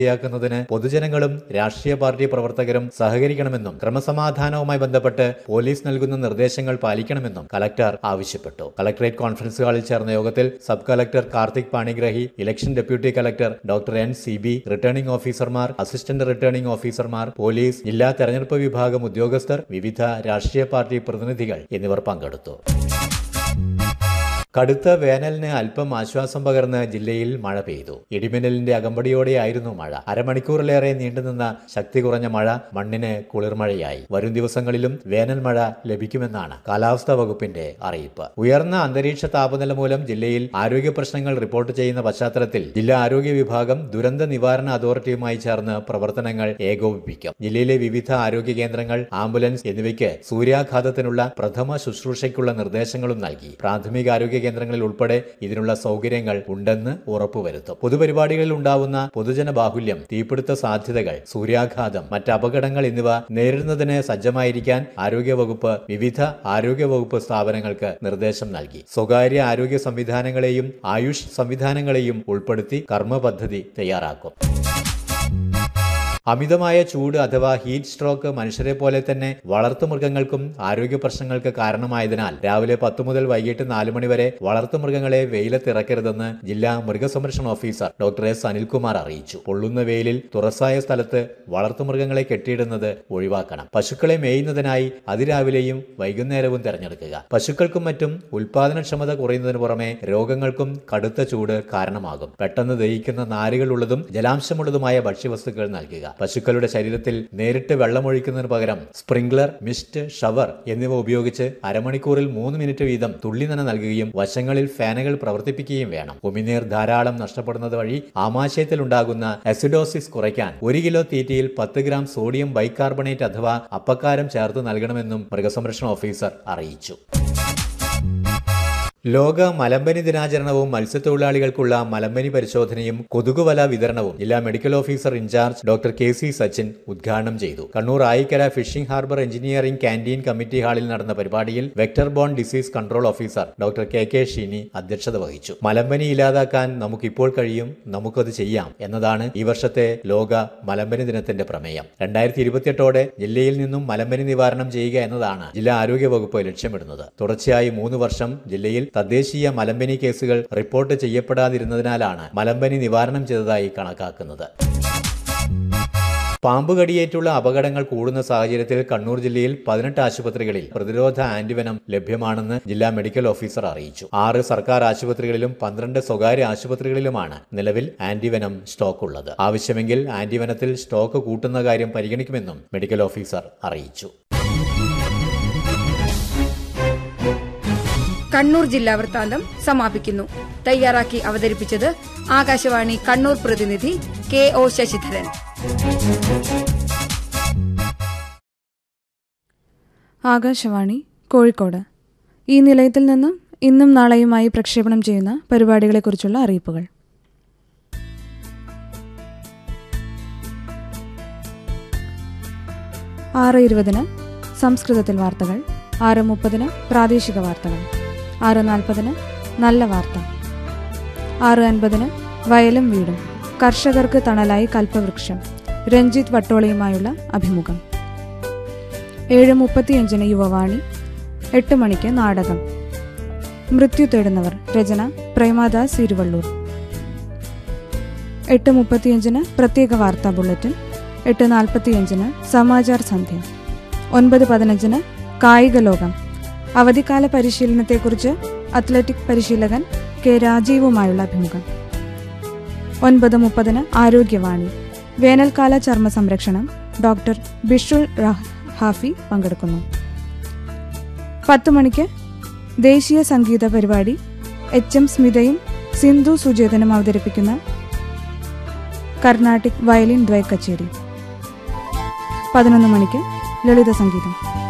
യാക്കുന്നതിന് പൊതുജനങ്ങളും രാഷ്ട്രീയ പാർട്ടി പ്രവർത്തകരും സഹകരിക്കണമെന്നും ക്രമസമാധാനവുമായി ബന്ധപ്പെട്ട് പോലീസ് നൽകുന്ന നിർദ്ദേശങ്ങൾ പാലിക്കണമെന്നും കലക്ടർ ആവശ്യപ്പെട്ടു കലക്ടറേറ്റ് കോൺഫറൻസ് ഹാളിൽ ചേർന്ന യോഗത്തിൽ sub collector Karthik Panigrahi election deputy collector doctor N C B returning ഓഫീസർമാർ അസിസ്റ്റന്റ് റിട്ടേണിംഗ് ഓഫീസർമാർ പോലീസ് ജില്ലാ തെരഞ്ഞെടുപ്പ് വിഭാഗം ഉദ്യോഗസ്ഥർ വിവിധ രാഷ്ട്രീയ പാർട്ടി പ്രതിനിധികൾ എന്നിവർ പങ്കെടുത്തു കടുത്ത വേനലിന് അല്പം ആശ്വാസം പകർന്ന് ജില്ലയിൽ മഴ പെയ്തു ഇടിമിന്നലിന്റെ അകമ്പടിയോടെയായിരുന്നു മഴ അരമണിക്കൂറിലേറെ നീണ്ടുനിന്ന ശക്തി കുറഞ്ഞ മഴ മണ്ണിന് കുളിർമഴയായി വരും ദിവസങ്ങളിലും വേനൽ മഴ ലഭിക്കുമെന്നാണ് കാലാവസ്ഥാ വകുപ്പിന്റെ അറിയിപ്പ് ഉയർന്ന അന്തരീക്ഷ താപനില മൂലം ജില്ലയിൽ ആരോഗ്യ പ്രശ്നങ്ങൾ റിപ്പോർട്ട് ചെയ്യുന്ന പശ്ചാത്തലത്തിൽ ജില്ലാ ആരോഗ്യ വിഭാഗം ദുരന്ത നിവാരണ അതോറിറ്റിയുമായി ചേർന്ന് പ്രവർത്തനങ്ങൾ ഏകോപിപ്പിക്കും ജില്ലയിലെ വിവിധ ആരോഗ്യ കേന്ദ്രങ്ങൾ ആംബുലൻസ് എന്നിവയ്ക്ക് സൂര്യാഘാതത്തിനുള്ള പ്രഥമ ശുശ്രൂഷയ്ക്കുള്ള നിർദ്ദേശങ്ങളും നൽകി പ്രാഥമിക ആരോഗ്യ കേന്ദ്രങ്ങളിൽ ഉൾപ്പെടെ ഇതിനുള്ള സൗകര്യങ്ങൾ ഉണ്ടെന്ന് ഉറപ്പുവരുത്തും പൊതുപരിപാടികളിൽ ഉണ്ടാവുന്ന പൊതുജന ബാഹുല്യം തീപിടുത്ത സാധ്യതകൾ സൂര്യാഘാതം മറ്റ് അപകടങ്ങൾ എന്നിവ നേരിടുന്നതിന് സജ്ജമായിരിക്കാൻ ആരോഗ്യവകുപ്പ് വിവിധ ആരോഗ്യവകുപ്പ് സ്ഥാപനങ്ങൾക്ക് നിർദ്ദേശം നൽകി സ്വകാര്യ ആരോഗ്യ സംവിധാനങ്ങളെയും ആയുഷ് സംവിധാനങ്ങളെയും ഉൾപ്പെടുത്തി കർമ്മ പദ്ധതി തയ്യാറാക്കും അമിതമായ ചൂട് അഥവാ ഹീറ്റ് സ്ട്രോക്ക് മനുഷ്യരെ പോലെ തന്നെ വളർത്തുമൃഗങ്ങൾക്കും ആരോഗ്യ പ്രശ്നങ്ങൾക്ക് കാരണമായതിനാൽ രാവിലെ പത്ത് മുതൽ വൈകിട്ട് നാല് മണി വരെ വളർത്തുമൃഗങ്ങളെ വെയിലത്തിറക്കരുതെന്ന് ജില്ലാ മൃഗസംരക്ഷണ ഓഫീസർ ഡോക്ടർ എസ് അനിൽകുമാർ അറിയിച്ചു പൊള്ളുന്ന വെയിലിൽ തുറസായ സ്ഥലത്ത് വളർത്തുമൃഗങ്ങളെ കെട്ടിയിടുന്നത് ഒഴിവാക്കണം പശുക്കളെ മേയുന്നതിനായി അതിരാവിലെയും വൈകുന്നേരവും തിരഞ്ഞെടുക്കുക പശുക്കൾക്കും മറ്റും ഉൽപാദനക്ഷമത കുറയുന്നതിന് പുറമെ രോഗങ്ങൾക്കും കടുത്ത ചൂട് കാരണമാകും പെട്ടെന്ന് ദഹിക്കുന്ന നാരുകളുള്ളതും ജലാംശമുള്ളതുമായ ഭക്ഷ്യവസ്തുക്കൾ നൽകുക പശുക്കളുടെ ശരീരത്തിൽ നേരിട്ട് വെള്ളമൊഴിക്കുന്നതിന് പകരം സ്പ്രിംഗ്ലർ മിസ്റ്റ് ഷവർ എന്നിവ ഉപയോഗിച്ച് അരമണിക്കൂറിൽ മൂന്ന് മിനിറ്റ് വീതം തുള്ളി നന നൽകുകയും വശങ്ങളിൽ ഫാനുകൾ പ്രവർത്തിപ്പിക്കുകയും വേണം ഉമിനീർ ധാരാളം നഷ്ടപ്പെടുന്നത് വഴി ആമാശയത്തിൽ ഉണ്ടാകുന്ന അസിഡോസിസ് കുറയ്ക്കാൻ ഒരു കിലോ തീറ്റയിൽ പത്ത് ഗ്രാം സോഡിയം ബൈകാർബണേറ്റ് അഥവാ അപ്പക്കാരം ചേർത്ത് നൽകണമെന്നും മൃഗസംരക്ഷണ ഓഫീസർ അറിയിച്ചു ലോക മലമ്പനി ദിനാചരണവും മത്സ്യത്തൊഴിലാളികൾക്കുള്ള മലമ്പനി പരിശോധനയും കൊതുകുവല വിതരണവും ജില്ലാ medical officer in charge doctor K C Sachin ഉദ്ഘാടനം ചെയ്തു Kannur Ayikkara fishing harbour engineering canteen committee ഹാളിൽ നടന്ന പരിപാടിയിൽ vector borne disease control officer doctor K K Sheeni അധ്യക്ഷത വഹിച്ചു മലമ്പനി ഇല്ലാതാക്കാൻ നമുക്കിപ്പോൾ കഴിയും നമുക്കത് ചെയ്യാം എന്നതാണ് ഈ വർഷത്തെ ലോക മലമ്പനി ദിനത്തിന്റെ പ്രമേയം രണ്ടായിരത്തി ഇരുപത്തിയെട്ടോടെ ജില്ലയിൽ നിന്നും മലമ്പനി നിവാരണം ചെയ്യുക എന്നതാണ് ജില്ലാ ആരോഗ്യ വകുപ്പ് ലക്ഷ്യമിടുന്നത് തുടർച്ചയായി മൂന്ന് വർഷം ജില്ലയിൽ തദ്ദേശീയ മലമ്പനി കേസുകൾ റിപ്പോർട്ട് ചെയ്യപ്പെടാതിരുന്നതിനാലാണ് മലമ്പനി നിവാരണം ചെയ്തതായി കണക്കാക്കുന്നത് പാമ്പ് കടിയേറ്റുള്ള അപകടങ്ങൾ കൂടുന്ന സാഹചര്യത്തിൽ കണ്ണൂർ ജില്ലയിൽ പതിനെട്ട് ആശുപത്രികളിൽ പ്രതിരോധ ആന്റിവനം ലഭ്യമാണെന്ന് ജില്ലാ മെഡിക്കൽ ഓഫീസർ അറിയിച്ചു ആറ് സർക്കാർ ആശുപത്രികളിലും പന്ത്രണ്ട് സ്വകാര്യ ആശുപത്രികളിലുമാണ് നിലവിൽ ആന്റിവനം സ്റ്റോക്ക് ഉള്ളത് ആവശ്യമെങ്കിൽ ആന്റിവനത്തിൽ സ്റ്റോക്ക് കൂട്ടുന്ന കാര്യം പരിഗണിക്കുമെന്നും മെഡിക്കൽ ഓഫീസർ അറിയിച്ചു കണ്ണൂർ ജില്ലാ വൃത്താന്തം സമാപിക്കുന്നു തയ്യാറാക്കി അവതരിപ്പിച്ചത് ആകാശവാണി കണ്ണൂർ പ്രതിനിധി കെ ഒ ശശിധരൻ ആകാശവാണി കോഴിക്കോട് ഈ നിലയത്തിൽ നിന്നും ഇന്നും നാളെയുമായി പ്രക്ഷേപണം ചെയ്യുന്ന പരിപാടികളെക്കുറിച്ചുള്ള അറിയിപ്പുകൾ ആറ് ഇരുപതിന് സംസ്കൃതത്തിൽ വാർത്തകൾ ആറ് മുപ്പതിന് പ്രാദേശിക വാർത്തകൾ ആറ് നാൽപ്പതിന് നല്ല വാർത്ത ആറ് അൻപതിന് വയലും വീടും കർഷകർക്ക് തണലായി കൽപ്പവൃക്ഷം രഞ്ജിത്ത് വട്ടോളയുമായുള്ള അഭിമുഖം ഏഴ് മുപ്പത്തിയഞ്ചിന് യുവവാണി എട്ട് മണിക്ക് നാടകം മൃത്യു തേടുന്നവർ രചന പ്രേമാദാസ് ഇരുവള്ളൂർ എട്ട് മുപ്പത്തിയഞ്ചിന് പ്രത്യേക വാർത്താ ബുള്ളറ്റിൻ എട്ട് നാൽപ്പത്തിയഞ്ചിന് സമാചാർ സന്ധ്യ ഒൻപത് പതിനഞ്ചിന് കായിക ലോകം അവധിക്കാല പരിശീലനത്തെക്കുറിച്ച് അത്ലറ്റിക് പരിശീലകൻ കെ രാജീവുമായുള്ള അഭിമുഖം ഒൻപത് മുപ്പതിന് ആരോഗ്യവാണി വേനൽക്കാല ചർമ്മ സംരക്ഷണം ഡോക്ടർ ബിഷുൽ റഹ് ഹാഫി പങ്കെടുക്കുന്നു പത്ത് മണിക്ക് ദേശീയ സംഗീത പരിപാടി എച്ച് എം സ്മിതയും സിന്ധു സുചേതനും അവതരിപ്പിക്കുന്ന കർണാട്ടിക് വയലിൻ ദ്വയ കച്ചേരി പതിനൊന്ന് മണിക്ക് ലളിത സംഗീതം